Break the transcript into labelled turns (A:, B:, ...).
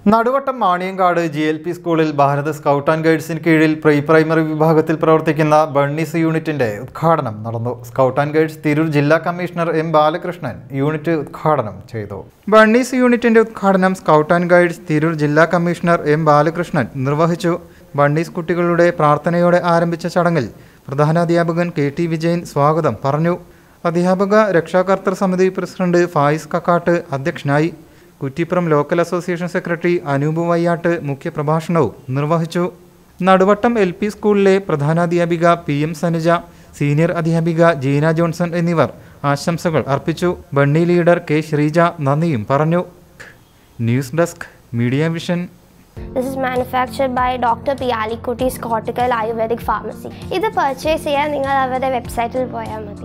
A: Naduvattom Maniyankad G L P സ്കൂളിൽ Bharat scout and ഗൈഡ്സിന് കീഴിൽ pre primary വിഭാഗത്തിൽ പ്രവർത്തിക്കുന്ന ബണ്ണീസ് യൂണിറ്റിന്റെ ഉദ്ഘാടനം നടന്നു സ്കൗട്ട് ആൻഡ് ഗൈഡ്സ് തിരൂർ ജില്ലാ കമ്മീഷണർ എം ബാലകൃഷ്ണൻ യൂണിറ്റ് ഉദ്ഘാടനം ചെയ്തു ബണ്ണീസ് യൂണിറ്റിന്റെ ഉദ്ഘാടനം സ്കൗട്ട് ആൻഡ് ഗൈഡ്സ് തിരൂർ ജില്ലാ കമ്മീഷണർ എം ബാലകൃഷ്ണൻ നിർവഹിച്ചു ബണ്ണീസ് കുട്ടികളുടെ പ്രാർത്ഥനയോടെ ആരംഭിച്ച ചടങ്ങിൽ പ്രധാനാധ്യാപകൻ കെ ടി വിജയൻ സ്വാഗതം പറഞ്ഞു അധ്യാപക രക്ഷാകർത്തൃ സമിതി പ്രസിഡന്റ് ഫായിസ് കക്കാട്ട് അധ്യക്ഷനായി Kuttippuram local association secretary Anoop Vayyatt മുഖ്യപ്രഭാഷണവും നിർവഹിച്ചു നടുവട്ടം എൽ പി സ്കൂളിലെ പ്രധാനാധ്യാപിക പി എം സനുജ സീനിയർ അധ്യാപിക ജീന ജോൺസൺ എന്നിവർ ആശംസകൾ അർപ്പിച്ചു ബണ്ണി ലീഡർ കെ ശ്രീജ നന്ദിയും പറഞ്ഞു news desk media vision
B: This is manufactured by Dr. Piyali Kutti's Cortical Ayurvedic Pharmacy. ഇത് പർച്ചേസ് ചെയ്യാൻ നിങ്ങൾ അവരുടെ വെബ്സൈറ്റിൽ പോയാൽ മതി